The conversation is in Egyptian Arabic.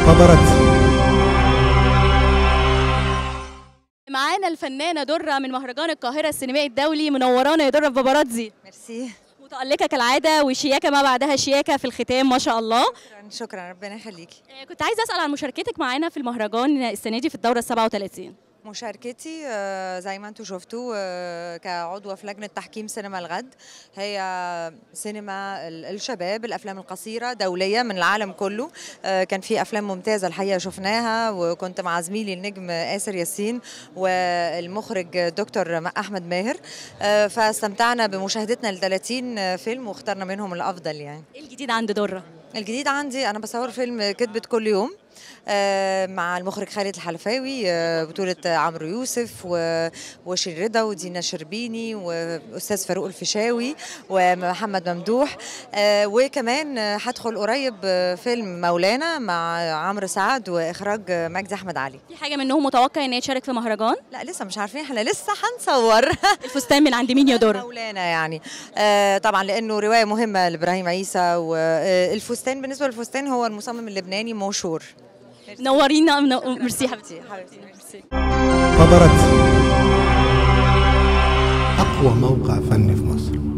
باباراتزي معانا الفنانه دره من مهرجان القاهره السينمائي الدولي منورانا يا دره في باباراتزي ميرسي متألقة كالعادة وشياكة ما بعدها شياكة في الختام ما شاء الله شكرا شكرا ربنا يخليكي آه، كنت عايزة أسأل عن مشاركتك معانا في المهرجان السنة دي في الدورة ال 37 مشاركتي آه، زي ما انتم شفتوا آه، كعضوة في لجنة تحكيم سينما الغد هي سينما ال- الشباب الأفلام القصيرة دولية من العالم كله آه، كان في أفلام ممتازة الحقيقة شفناها وكنت مع زميلي النجم آسر ياسين والمخرج دكتور أحمد ماهر آه، فاستمتعنا بمشاهدتنا ل 30 فيلم واخترنا منهم الأفضل يعني إيه الجديد عند دره؟ الجديد عندي انا بصور فيلم كذبة كل يوم آه، مع المخرج خالد الحلفاوي آه، بطولة عمرو يوسف و- وشير رضا ودينا شربيني وأستاذ فاروق الفيشاوي ومحمد ممدوح آه، وكمان آه، هدخل قريب آه، فيلم مولانا مع عمرو سعد وإخراج آه، مجدي أحمد علي في حاجة منهم متوقع إن هي تشارك في مهرجان؟ لا لسه مش عارفين احنا لسه هنصور الفستان من عند مين يا دره؟ مولانا يعني آه طبعا لانه روايه مهمه لابراهيم عيسى والفستان بالنسبه للفستان هو المصمم اللبناني موشور نورينا من- ميرسي حبيبتي حبيبتي ميرسي باباراتزي أقوى موقع فني في مصر